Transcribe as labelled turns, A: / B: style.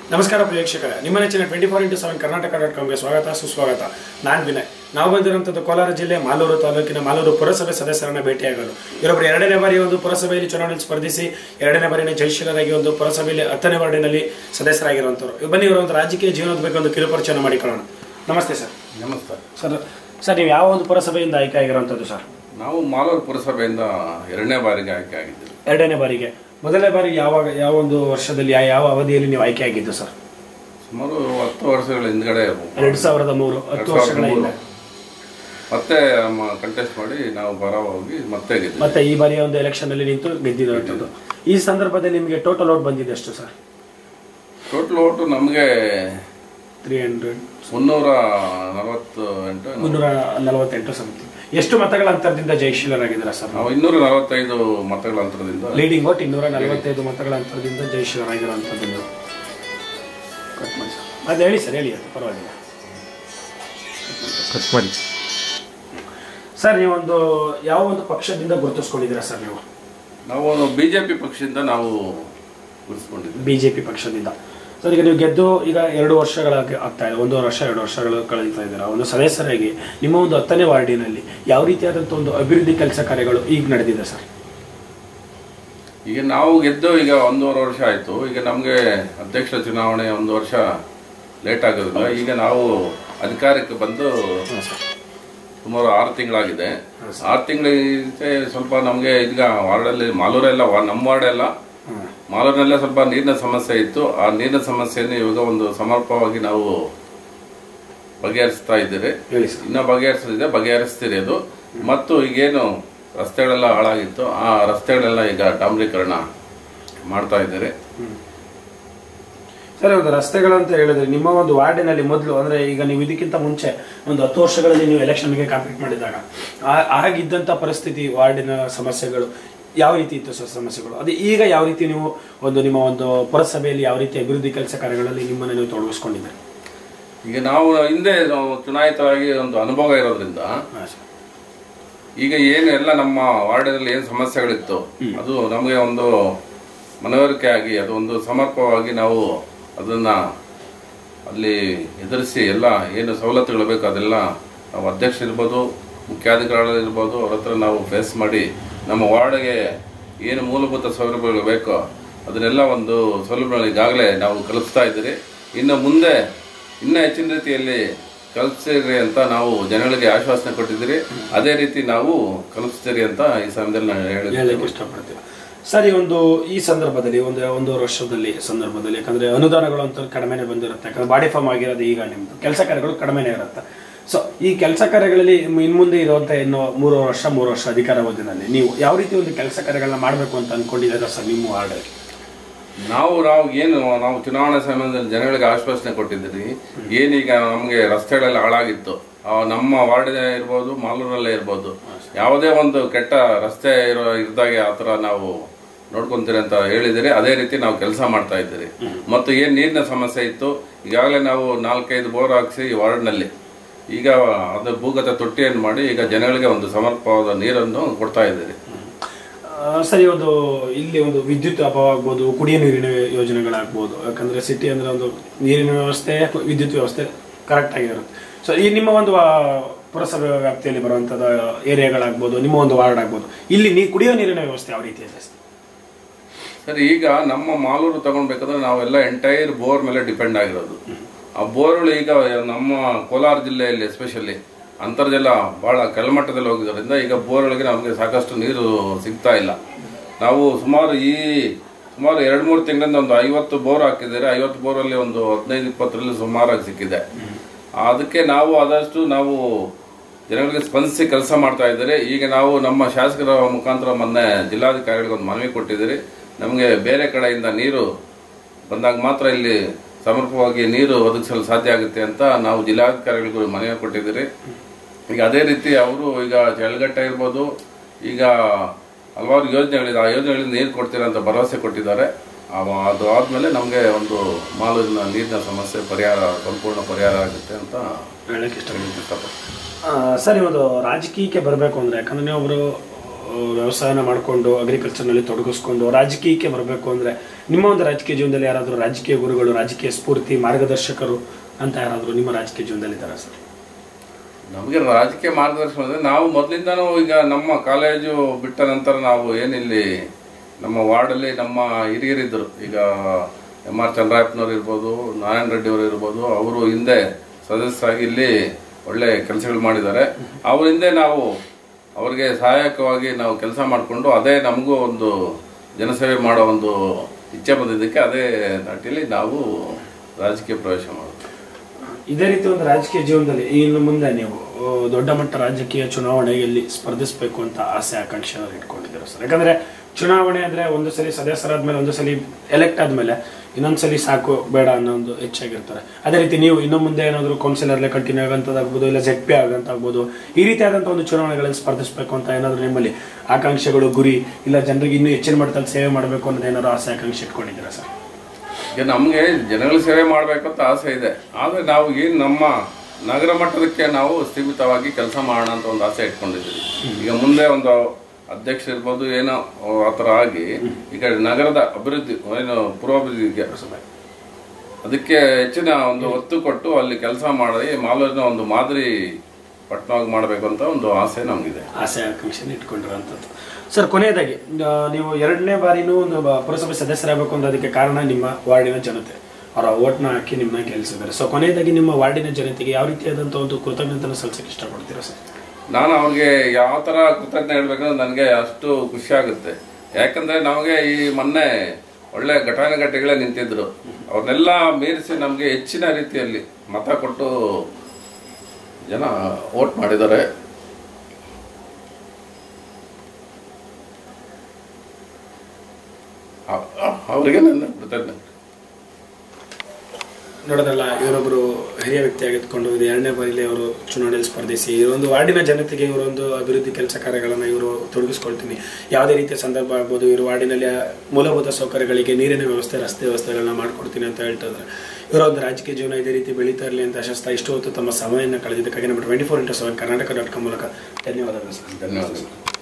A: ನಮಸ್ಕಾರ ಪ್ರೇಕ್ಷಕರೇ ನಿಮ್ಮ ನೆಚ್ಚಿನ twenty four into seven Karnataka dot ಕಾಮ್ಗೆ ಸ್ವಾಗತ ಸುಸ್ವಾಗತ ನಾನು ವಿನಯ್ ನಾವು ಬಂದಿರುವಂಥದ್ದು ಕೋಲಾರ ಜಿಲ್ಲೆ ಮಾಲೂರು ತಾಲೂಕಿನ ಮಾಲೂರು ಪುರಸಭೆ ಸದಸ್ಯರನ್ನ ಭೇಟಿಯಾಗಲು ಇವರೊಬ್ಬರು ಎರಡನೇ ಬಾರಿ ಒಂದು ಪುರಸಭೆಯಲ್ಲಿ ಚುನಾವಣೆಯಲ್ಲಿ ಸ್ಪರ್ಧಿಸಿ ಎರಡನೇ ಬಾರಿನ ಜಯಶೀಲರಾಗಿ ಒಂದು ಪುರಸಭೆಯಲ್ಲಿ ಹತ್ತನೇ ವಾರ್ಡಿನಲ್ಲಿ ಸದಸ್ಯರಾಗಿರುವಂಥವ್ರು ಬನ್ನಿ ಇವರ ಒಂದು ರಾಜಕೀಯ ಜೀವನದ ಬಗ್ಗೆ ಒಂದು ಕಿರುಪರಿಚಯ ಮಾಡಿಕೊಳ್ಳೋಣ ನಮಸ್ತೆ ಸರ್
B: ನಮಸ್ಕಾರ
A: ಸರ್ ಸರ್ ನೀವು ಯಾವ ಒಂದು ಪುರಸಭೆಯಿಂದ ಆಯ್ಕೆ ಆಗಿರುವಂಥದ್ದು ಸರ್
B: ನಾವು ಮಾಲೂರು ಪುರಸಭೆಯಿಂದ ಎರಡನೇ ಬಾರಿಗೆ ಆಯ್ಕೆ ಆಗಿದ್ದೀವಿ
A: ಎರಡನೇ ಬಾರಿಗೆ ಮೊದಲನೇ ಬಾರಿಗೆ ಯಾವಾಗ ಯಾವ ಒಂದು ವರ್ಷದಲ್ಲಿ ಯಾ- ಯಾವ ಅವಧಿಯಲ್ಲಿ ನೀವು ಆಯ್ಕೆ ಆಗಿದ್ದು ಸರ್
B: ಸುಮಾರು ಹತ್ತು ವರ್ಷಗಳ ಹಿಂದ್ಗಡೆ
A: ಎರಡು ಸಾವಿರದ ಮೂರು ಹತ್ತು
B: ಎರಡ್ ಸಾವಿರದ
A: ವರ್ಷಗಳ
B: ಮೂರು.
A: ಹಿಂದೆ
B: ಮತ್ತೆ ಕಂಟೆಸ್ಟ್ ಮಾಡಿ ನಾವು ಬರ ಹೋಗಿ ಮತ್ತೆ ಗೆದ್ದಿವಿ
A: ಮತ್ತೆ ಈ ಬಾರಿಯ ಒಂದು ಎಲೆಕ್ಷನ್ ಅಲ್ಲಿ ನಿಂತು ಗೆದ್ದಿರುವಂಥದ್ದು ಈ ಸಂದರ್ಭದಲ್ಲಿ ನಿಮಗೆ ಟೋಟಲ್ ಓಟ್ ಬಂದಿದೆ ಎಷ್ಟು ಸರ್
B: ಟೋಟಲ್ ಓಟು ನಮಗೆ
A: ತ್ರೀ ಹಂಡ್ರೆಡ್
B: ಮುನ್ನೂರ ನಲವತ್ತು ಎಂಟು ಏನೋ.
A: ಮುನ್ನೂರ ನಲವತ್ತೆಂಟು ಸಮಥಿಂಗ್ ಎಷ್ಟು ಮತಗಳ ಅಂತರದಿಂದ ಜಯಶೀಲರಾಗಿದ್ದೀರಾ ಸರ್
B: ನಾವು ಇನ್ನೂರ ನಲವತ್ತೈದು ಮತಗಳ ಅಂತರದಿಂದ
A: ಲೀಡಿಂಗ್ ಓಟ್ ಇನ್ನೂರ ನಲವತ್ತೈದು ಮತಗಳ ಅಂತರದಿಂದ ಜಯಶೀಲರಾಗಿರುವಂಥದ್ದು ನೀವು ಕಟ್ ಮಾಡಿ ಸರ್ ಅದು ಹೇಳಿ ಸರ್ ಹೇಳಿ ಅದು ಪರವಾಗಿಲ್ಲ
C: ಕಟ್ ಮಾಡಿ
A: ಸರ್ ನೀವೊಂದು ಯಾವ ಒಂದು ಪಕ್ಷದಿಂದ ಗುರುತಿಸ್ಕೊಂಡಿದ್ದೀರಾ ಸರ್ ನೀವು
B: ನಾವು ಬಿಜೆಪಿ ಪಕ್ಷದಿಂದ ನಾವು ಗುರುತಿಸ್ಕೊಂಡಿದ್ವಿ
A: ಬಿ ಜೆ ಪಿ ಪಕ್ಷದಿಂದ ಸರ್ ಈಗ ನೀವು ಗೆದ್ದು ಈಗ ಎರಡು ವರ್ಷಗಳ ಆಗ್ತಾ ಇದೆ ಒಂದೂವರೆ ವರ್ಷ ಎರಡು ವರ್ಷಗಳು ಕಳೀತಾ ಇದ್ದೀರಾ ಒಂದು ಸದಸ್ಯರಾಗಿ ನಿಮ್ಮ ಒಂದು ಹತ್ತನೇ ವಾರ್ಡಿನಲ್ಲಿ ಯಾವ ರೀತಿಯಾದಂಥ ಒಂದು ಅಭಿವೃದ್ಧಿ ಕೆಲಸ ಕಾರ್ಯಗಳು ಈಗ ನಡೆದಿದೆ ಸರ್
B: ಈಗ ನಾವು ಗೆದ್ದು ಈಗ ಒಂದೂವರೆ ವರ್ಷ ಆಯಿತು ಈಗ ನಮಗೆ ಅಧ್ಯಕ್ಷ ಚುನಾವಣೆ ಒಂದು ವರ್ಷ ಲೇಟ್ ಆಗೋದಿಲ್ಲ ಈಗ ನಾವು ಅಧಿಕಾರಕ್ಕೆ ಬಂದು
A: ಹಾಂ ಸರ್
B: ಸುಮಾರು ಆರು ತಿಂಗಳಾಗಿದೆ ಆರು ತಿಂಗಳಿಗೆ ಸ್ವಲ್ಪ ನಮಗೆ ಈಗ ವಾರ್ಡಲ್ಲಿ ಮಾಲೂರೆಲ್ಲ ವಾ- ನಮ್ಮ ವಾರ್ಡೆಲ್ಲ
A: ಹಾಂ
B: ಮಾಲೂರಿನಲ್ಲೇ ಸ್ವಲ್ಪ ನೀರಿನ ಸಮಸ್ಯೆ ಇತ್ತು ಆ ನೀರಿನ ಸಮಸ್ಯೆಯನ್ನು ಇವಾಗ ಒಂದು ಸಮರ್ಪಕವಾಗಿ ನಾವು ಬಗೆಹರಿಸ್ತಾ ಇದ್ದೀರಿ
A: ಹೇಳಿ ಸರ್
B: ಇನ್ನ ಬಗೆಹರಿಸಲಿದೆ ಬಗೆಹರಿಸ್ತೀರಿ ಅದು ಮತ್ತು ಈಗೇನು ರಸ್ತೆಗಳೆಲ್ಲ ಹಾಳಾಗಿತ್ತು ಆ ರಸ್ತೆಗಳೆಲ್ಲ ಈಗ ಡಾಂಬರೀಕರಣ ಮಾಡ್ತಾ ಇದ್ದಾರೆ
A: ಸರ್ ಒಂದು ರಸ್ತೆಗಳಂತ ಹೇಳಿದ್ರೆ ನಿಮ್ಮ ಒಂದು ವಾರ್ಡಿನಲ್ಲಿ ಮೊದಲು ಅಂದ್ರೆ ಈಗ ನೀವು ಇದಕ್ಕಿಂತ ಮುಂಚೆ ಒಂದು ಹತ್ತು ವರ್ಷಗಳಲ್ಲಿ ನೀವು ಎಲೆಕ್ಷನ್ಗೆ ಕಾಂಪೀಟ್ ಮಾಡಿದಾಗ ಆ- ಆಗಿದ್ದಂಥ ಪರಿಸ್ಥಿತಿ ವಾರ್ಡಿನ ಸಮಸ್ಯೆಗಳು ಯಾವ ರೀತಿ ಇತ್ತು ಸರ್ ಸಮಸ್ಯೆಗಳು ಅದೇ ಈಗ ಯಾವ ರೀತಿ ನೀವು ಒಂದು ನಿಮ್ಮ ಒಂದು ಪುರಸಭೆಯಲ್ಲಿ ಯಾವ ರೀತಿ ಅಭಿವೃದ್ಧಿ ಕೆಲಸ ಕಾರ್ಯಗಳಲ್ಲಿ ನಿಮ್ಮನ್ನು ನೀವು ತೊಡಗಿಸ್ಕೊಂಡಿದ್ದೀರಿ
B: ಈಗ ನಾವು ಹಿಂದೆ ನಾವು ಚುನಾಯಿತರಾಗಿ ಒಂದು ಅನುಭವ ಇರೋದ್ರಿಂದ
A: ಹಾಂ ಸರ್
B: ಈಗ ಏನು ಎಲ್ಲ ನಮ್ಮ ವಾರ್ಡಿನಲ್ಲಿ ಏನು ಸಮಸ್ಯೆಗಳಿತ್ತು ಅದು ನಮಗೆ ಒಂದು ಮನವರಿಕೆ ಆಗಿ ಅದು ಒಂದು ಸಮರ್ಪಕವಾಗಿ ನಾವು ಅದನ್ನ ಅಲ್ಲಿ ಎದುರಿಸಿ ಎಲ್ಲ ಏನು ಸವಲತ್ತುಗಳು ಬೇಕು ಅದೆಲ್ಲ ನಾವು ಅಧ್ಯಕ್ಷ ಇರ್ಬೋದು ಮುಖ್ಯಾಧಿಕಾರಿಗಳು ಇರ್ಬೋದು ಅವ್ರ ಹತ್ರ ನಾವು ಫೇಸ್ ಮಾಡಿ ನಮ್ಮ ವಾರ್ಡ್ಗೆ ಏನು ಮೂಲಭೂತ ಸೌಲಭ್ಯಗಳು ಬೇಕೋ ಅದನ್ನೆಲ್ಲ ಒಂದು ಸೌಲಭ್ಯಗಳು ಈಗಾಗಲೇ ನಾವು ಕಲಿಸ್ತಾ ಇದ್ದೀರಿ ಇನ್ನು ಮುಂದೆ ಇನ್ನೂ ಹೆಚ್ಚಿನ ರೀತಿಯಲ್ಲಿ ಕಲಿಸ್ತೀರಿ ಅಂತ ನಾವು ಜನಗಳಿಗೆ ಆಶ್ವಾಸನೆ ಕೊಟ್ಟಿದ್ದೀರಿ ಅದೇ ರೀತಿ ನಾವು ಕಲಿಸ್ತೀರಿ ಅಂತ ಈ ಸಮಯದಲ್ಲಿ ನಾನು ಹೇಳಿದ್ದೆ
A: ಹೇಳಲಿಕ್ಕೆ ಇಷ್ಟಪಡ್ತೀವಿ ಸರ್ ಈ ಒಂದು ಈ ಸಂದರ್ಭದಲ್ಲಿ ಒಂದು ಒಂದೂವರೆ ವರ್ಷದಲ್ಲಿ ಸಂದರ್ಭದಲ್ಲಿ ಯಾಕಂದ್ರೆ ಅನುದಾನಗಳು ಅಂತ ಕಡಿಮೆನೆ ಬಂದಿರುತ್ತೆ ಯಾಕಂದ್ರೆ ಬಾಡಿ ಫಾರ್ಮ್ ಆಗಿರೋದು ಈಗ ನಿಮ್ದು ಕೆಲಸ ಕಾರ್ಯಗಳು ಕಡಿಮೆನೇ ಇರುತ್ತೆ ಸೊ ಈ ಕೆಲಸ ಕಾರ್ಯಗಳಲ್ಲಿ ಇನ್ನು ಮುಂದೆ ಇರುವಂತ ಇನ್ನು ಮೂರು ವರ್ಷ ಮೂರು ವರ್ಷ ಅಧಿಕಾರಾವಧಿನಲ್ಲಿ ನೀವು ಯಾವ ರೀತಿ ಒಂದು ಕೆಲಸ ಕಾರ್ಯಗಳನ್ನ ಮಾಡಬೇಕು ಅಂತ ಅನ್ಕೊಂಡಿದ್ದೀರಾ ಸರ್ ನಿಮ್ಮ ವಾರ್ಡಲ್ಲಿ
B: ನಾವು ನಾವು ಏನು ನಾವು ಚುನಾವಣಾ ಸಮಯದಲ್ಲಿ ಜನಗಳಿಗೆ ಆಶ್ವಾಸನೆ ಕೊಟ್ಟಿದ್ದೀರಿ ಏನೀಗ ನಮಗೆ ರಸ್ತೆಗಳೆಲ್ಲ ಹಾಳಾಗಿತ್ತು ಆ ನಮ್ಮ ವಾರ್ಡ್ ಇರ್ಬೋದು ಮಾಲೂರಲ್ಲೇ ಇರ್ಬೋದು ಯಾವುದೇ ಒಂದು ಕೆಟ್ಟ ರಸ್ತೆ ಇರೋ ಇದ್ದಾಗೆ ಆ ಥರ ನಾವು ನೋಡ್ಕೊಂತೀರಿ ಅಂತ ಹೇಳಿದಿರಿ ಅದೇ ರೀತಿ ನಾವು ಕೆಲಸ ಮಾಡ್ತಾ ಇದ್ದೀರಿ ಮತ್ತು ಏನು ನೀರಿನ ಸಮಸ್ಯೆ ಇತ್ತು ಈಗಾಗಲೇ ನಾವು ನಾಲ್ಕೈದು ಬೋರ್ ಹಾಕಿಸಿ ಈ ವಾರ್ಡ್ನಲ್ಲಿ ಈಗ ಅದು ಭೂಗತ ತೊಟ್ಟಿಯನ್ನು ಮಾಡಿ ಈಗ ಜನಗಳಿಗೆ ಒಂದು ಸಮರ್ಪವಾದ ನೀರನ್ನು ಕೊಡ್ತಾ ಇದ್ದೀರಿ
A: ಆ, ಸರಿ ಒಂದು ಇಲ್ಲಿ ಒಂದು ವಿದ್ಯುತ್ ಅಭಾವ ಆಗ್ಬೋದು ಕುಡಿಯೋ ನೀರಿನ ಯೋಜನೆಗಳಾಗ್ಬೋದು ಯಾಕಂದ್ರೆ ಸಿಟಿ ಅಂದ್ರೆ ಒಂದು ನೀರಿನ ವ್ಯವಸ್ಥೆ ವಿದ್ಯುತ್ ವ್ಯವಸ್ಥೆ ಕರೆಕ್ಟ್ ಆಗಿರುತ್ತೆ ಸೊ ಈ ನಿಮ್ಮ ಒಂದು ಆ, ಪುರಸಭೆ ವ್ಯಾಪ್ತಿಯಲ್ಲಿ ಬರುವಂಥದ್ದು ಏರಿಯಾಗಳಾಗ್ಬೋದು ನಿಮ್ಮ ಒಂದು ವಾರ್ಡ್ ಆಗ್ಬೋದು ಇಲ್ಲಿ ನೀ ಕುಡಿಯೋ ನೀರಿನ ವ್ಯವಸ್ಥೆ ಯಾವ ರೀತಿ ಇದೆ ಸರ್?
B: ಸರ್ ಈಗ ನಮ್ಮ ಮಾಲೂರು ತಗೊಳ್ಬೇಕಂದ್ರೆ ನಾವೆಲ್ಲ ಎಂಟೈರ್ ಬೋರ್ ಮೇಲೆ ಡಿಪೆಂಡ್ ಆಗಿರೋದು ಆ ಬೋರ್ಗಳು ಈಗ ನಮ್ಮ ಕೋಲಾರ ಜಿಲ್ಲೆಯಲ್ಲಿ ಎಸ್ಪೆಷಲಿ ಅಂತರ್ಜಲ ಬಹಳ ಕೆಳಮಟ್ಟದಲ್ಲಿ ಹೋಗಿದ್ದರಿಂದ ಈಗ ಬೋರ್ಗಳಿಗೆ ನಮಗೆ ಸಾಕಷ್ಟು ನೀರು ಸಿಗ್ತಾ ಇಲ್ಲ ನಾವು ಸುಮಾರು ಈ ಸುಮಾರು ಎರಡು ಮೂರು ತಿಂಗಳಿಂದ ಒಂದು ಐವತ್ತು ಬೋರ್ ಹಾಕಿದ್ದಾರೆ ಐವತ್ತು ಬೋರಲ್ಲಿ ಒಂದು ಹದಿನೈದು ಇಪ್ಪತ್ತರಲ್ಲಿ ಸುಮಾರಾಗಿ ಸಿಕ್ಕಿದೆ ಅದಕ್ಕೆ ನಾವು ಆದಷ್ಟು ನಾವು ಜನಗಳಿಗೆ ಸ್ಪಂದಿಸಿ ಕೆಲಸ ಮಾಡ್ತಾ ಇದ್ದಾರೆ ಈಗ ನಾವು ನಮ್ಮ ಶಾಸಕರ ಮುಖಾಂತರ ಮೊನ್ನೆ ಜಿಲ್ಲಾಧಿಕಾರಿಗಳಿಗೆ ಒಂದು ಮನವಿ ಕೊಟ್ಟಿದ್ದೀರಿ ನಮಗೆ ಬೇರೆ ಕಡೆಯಿಂದ ನೀರು ಬಂದಾಗ ಮಾತ್ರ ಇಲ್ಲಿ ಸಮರ್ಪಕವಾಗಿ ನೀರು ಒದಗಿಸಲು ಸಾಧ್ಯ ಆಗುತ್ತೆ ಅಂತ ನಾವು ಜಿಲ್ಲಾಧಿಕಾರಿಗಳಿಗೂ ಮನವಿ ಕೊಟ್ಟಿದ್ದೀರಿ ಈಗ ಅದೇ ರೀತಿ ಅವರು ಈಗ ಜಲಘಟ್ಟ ಇರ್ಬೋದು ಈಗ ಹಲವಾರು ಯೋಜನೆಗಳಿದೆ ಆ ಯೋಜನೆಗಳಿಂದ ನೀರು ಕೊಡ್ತೀರಾ ಅಂತ ಭರವಸೆ ಕೊಟ್ಟಿದ್ದಾರೆ ಅವ- ಅದು ಆದಮೇಲೆ ನಮಗೆ ಒಂದು ಮಾಲಿನ ನೀರಿನ ಸಮಸ್ಯೆ ಪರಿಹಾರ ಸಂಪೂರ್ಣ ಪರಿಹಾರ ಆಗುತ್ತೆ ಅಂತ
A: ಹೇಳಕ್ಕೆ ಇಷ್ಟ
B: ಹೇಳಲಿಕ್ಕೆ ಇಷ್ಟಪಡ್ತೀನಿ
A: ಆ, ಸರ್ ಒಂದು ರಾಜಕೀಯಕ್ಕೆ ಬರಬೇಕು ಅಂದ್ರೆ ಯಾಕಂದ್ರೆ ನೀವು ಒಬ್ರು ಆ, ವ್ಯವಸಾಯನ ಮಾಡಿಕೊಂಡು ಅಗ್ರಿಕಲ್ಚರ್ನಲ್ಲಿ ತೊಡಗಿಸ್ಕೊಂಡು ರಾಜಕೀಯಕ್ಕೆ ಬರಬೇಕು ಅಂದರೆ ನಿಮ್ಮ ಒಂದು ರಾಜಕೀಯ ಜೀವನದಲ್ಲಿ ಯಾರಾದರೂ ರಾಜಕೀಯ ಗುರುಗಳು ರಾಜಕೀಯ ಸ್ಫೂರ್ತಿ ಮಾರ್ಗದರ್ಶಕರು ಅಂತ ಯಾರಾದರೂ ನಿಮ್ಮ ರಾಜಕೀಯ ಜೀವನದಲ್ಲಿ ಇದ್ದಾರಾ ಸರ್
B: ನಮಗೆ ರಾಜಕೀಯ ಮಾರ್ಗದರ್ಶನ ಅಂದರೆ ನಾವು ಮೊದಲಿಂದನೂ ಈಗ ನಮ್ಮ ಕಾಲೇಜು ಬಿಟ್ಟ ನಂತರ ನಾವು ಏನಿಲ್ಲಿ ನಮ್ಮ ವಾರ್ಡಲ್ಲಿ ನಮ್ಮ ಹಿರಿಯರಿದ್ದರು ಈಗ ಎಮ್ ಆರ್ ಚಂದ್ರಾಯಪ್ಪನವ್ರು ಇರ್ಬೋದು ನಾರಾಯಣ ರೆಡ್ಡಿ ಅವರು ಇರ್ಬೋದು ಅವರು ಹಿಂದೆ ಸದಸ್ಯರಾಗಿ ಇಲ್ಲಿ ಒಳ್ಳೆ ಕೆಲಸಗಳು ಮಾಡಿದ್ದಾರೆ ಅವ್ರ ಹಿಂದೆ ನಾವು ಅವರಿಗೆ ಸಹಾಯಕವಾಗಿ ನಾವು ಕೆಲಸ ಮಾಡಿಕೊಂಡು ಅದೇ ನಮಗೂ ಒಂದು ಜನಸೇವೆ ಮಾಡೋ ಒಂದು ಇಚ್ಛೆ ಬಂದಿದ್ದಕ್ಕೆ ಅದೇ ನಾಟಿಯಲ್ಲಿ ನಾವು ರಾಜಕೀಯ ಪ್ರವೇಶ ಮಾಡೋದು
A: ಇದೇ ರೀತಿ ಒಂದು ರಾಜಕೀಯ ಜೀವನದಲ್ಲಿ ಇನ್ನು ಮುಂದೆ ನೀವು ಆ, ದೊಡ್ಡ ಮಟ್ಟ ರಾಜಕೀಯ ಚುನಾವಣೆಯಲ್ಲಿ ಸ್ಪರ್ಧಿಸಬೇಕು ಅಂತ ಆಸೆ ಆಕಾಂಕ್ಷೆ ಇಟ್ಕೊಂಡಿದ್ದೀರಾ ಸರ್ ಯಾಕಂದ್ರೆ ಚುನಾವಣೆ ಅಂದ್ರೆ ಒಂದು ಸಲ ಸದಸ್ಯರಾದ್ಮೇಲೆ ಒಂದು ಸಲ ಎಲೆಕ್ಟ್ ಆದ್ಮೇಲೆ ಇನ್ನೊಂದು ಸಲ ಸಾಕು ಬೇಡ ಅನ್ನೋ ಒಂದು ಹೆಚ್ಚಾಗಿರ್ತಾರೆ ಅದೇ ರೀತಿ ನೀವು ಇನ್ನು ಮುಂದೆ ಏನಾದರೂ ಕೌನ್ಸಿಲರ್ಲೆ ಕಂಟಿನ್ಯೂ ಆಗಂತದಾಗ್ಬೋದು ಇಲ್ಲ ಜೆಡ್ ಪಿ ಆಗಂತಾಗ್ಬೋದು ಈ ರೀತಿಯಾದಂಥ ಒಂದು ಚುನಾವಣೆಗಳಲ್ಲಿ ಸ್ಪರ್ಧಿಸಬೇಕು ಅಂತ ಏನಾದರೂ ನಿಮ್ಮಲ್ಲಿ ಆಕಾಂಕ್ಷೆಗಳು ಗುರಿ ಇಲ್ಲ ಜನರಿಗೆ ಇನ್ನೂ ಹೆಚ್ಚಿನ ಮಟ್ಟದಲ್ಲಿ ಸೇವೆ ಮಾಡಬೇಕು ಅನ್ನೋದು ಏನಾದ್ರು ಆಸೆ ಆಕಾಂಕ್ಷೆ ಇಟ್ಕೊಂಡಿದ್ದೀರಾ ಸರ್
B: ಈಗ ನಮಗೆ ಜನಗಳ ಸೇವೆ ಮಾಡಬೇಕಂತ ಆಸೆ ಇದೆ ಆದರೆ ನಾವು ಏನು ನಮ್ಮ ನಗರ ಮಟ್ಟದಕ್ಕೆ ನಾವು ಸೀಮಿತವಾಗಿ ಕೆಲಸ ಮಾಡೋಣ ಅಂತ ಒಂದು ಆಸೆ ಇಟ್ಕೊಂಡಿದ್ದೀವಿ ಈಗ ಮುಂದೆ ಒಂದು ಅಧ್ಯಕ್ಷ ಇರ್ಬೋದು ಏನೋ ಆ ಥರ ಆಗಿ ಈಗ ನಗರದ ಅಭಿವೃದ್ಧಿ ಏನು ಪೂರ್ವಾಭಿವೃದ್ಧಿಗೆ ಅದಕ್ಕೆ ಹೆಚ್ಚಿನ ಒಂದು ಒತ್ತು ಕೊಟ್ಟು ಅಲ್ಲಿ ಕೆಲಸ ಮಾಡಿ ಮಾಲೂರಿನ ಒಂದು ಮಾದರಿ ಪಟ್ಟಣವಾಗಿ ಮಾಡಬೇಕು ಅಂತ ಒಂದು ಆಸೆ ನಮಗಿದೆ
A: ಆಸೆ ಆಕಾಂಕ್ಷೆನ ಇಟ್ಕೊಂಡಿರೋಂಥದ್ದು ಸರ್ ಕೊನೆಯದಾಗಿ ಆ, ನೀವು ಎರಡನೇ ಬಾರಿನೂ ಒಂದು ಬ- ಪುರಸಭೆ ಸದಸ್ಯರಾಗಬೇಕು ಅಂದ್ರೆ ಅದಕ್ಕೆ ಕಾರಣ ನಿಮ್ಮ ವಾರ್ಡಿನ ಜನತೆ ಅವರ ಓಟ್ನ ಹಾಕಿ ನಿಮ್ಮನ್ನ ಗೆಲ್ಲಿಸಿದ್ದಾರೆ ಸೊ ಕೊನೆಯದಾಗಿ ನಿಮ್ಮ ವಾರ್ಡಿನ ಜನತೆಗೆ ಯಾವ ರೀತಿಯಾದಂಥ ಒಂದು ಕೃತಜ್ಞತೆನ ಸಲ್ಲಿಸಕ್ಕೆ ಇಷ್ಟಪಡ್ತೀರಾ ಸರ್
B: ನಾನು ಅವ್ರಿಗೆ ಯಾವ ಥರ ಕೃತಜ್ಞ ಹೇಳ್ಬೇಕಂದ್ರೆ ನನಗೆ ಅಷ್ಟು ಖುಷಿ ಆಗುತ್ತೆ ಯಾಕಂದ್ರೆ ನಮಗೆ ಈ ಮೊನ್ನೆ ಒಳ್ಳೆ ಘಟಾನುಘಟಿಗಳೇ ನಿಂತಿದ್ರು ಅವ್ರನ್ನೆಲ್ಲ ಮೀರಿಸಿ ನಮಗೆ ಹೆಚ್ಚಿನ ರೀತಿಯಲ್ಲಿ ಮತ ಕೊಟ್ಟು ಜನ ವೋಟ್ ಮಾಡಿದ್ದಾರೆ ಅ- ಅ- ಅವರಿಗೆ ನನ್ನ ಕೃತಜ್ಞತೆ
A: ನೋಡೋದಲ್ಲ ಇವರೊಬ್ಬರು ಹಿರಿಯ ವ್ಯಕ್ತಿಯಾಗಿದ್ದುಕೊಂಡು ಇದು ಎರಡನೇ ಬಾರಿಲಿ ಅವರು ಚುನಾವಣೆಯಲ್ಲಿ ಸ್ಪರ್ಧಿಸಿ ಈ ಒಂದು ವಾರ್ಡಿನ ಜನತೆಗೆ ಇವರೊಂದು ಅಭಿವೃದ್ಧಿ ಕೆಲಸ ಕಾರ್ಯಗಳನ್ನು ಇವರು ತೊಡಗಿಸ್ಕೊಳ್ತೀನಿ ಯಾವುದೇ ರೀತಿಯ ಸಂದರ್ಭ ಆಗ್ಬೋದು ಇವರು ವಾರ್ಡಿನಲ್ಲಿ ಮೂಲಭೂತ ಸೌಕರ್ಯಗಳಿಗೆ ನೀರಿನ ವ್ಯವಸ್ಥೆ ರಸ್ತೆ ವ್ಯವಸ್ಥೆಗಳನ್ನ ಮಾಡ್ಕೊಡ್ತೀನಿ ಅಂತ ಹೇಳ್ತಿದ್ರೆ ಇವರ ಒಂದು ರಾಜಕೀಯ ಜೀವನ ಇದೇ ರೀತಿ ಬೆಳೀತಾ ಇರಲಿ ಅಂತ ಆಶಿಸ್ತಾ ಇಷ್ಟು ಹೊತ್ತು ತಮ್ಮ ಸಮಯವನ್ನು ಕಳೆದಿದ್ದಕ್ಕಾಗಿ ನಮ್ಮ twenty four into seven Karnataka dot com ಮೂಲಕ ಧನ್ಯವಾದಗಳು ಸರ್
B: ಧನ್ಯವಾದಗಳು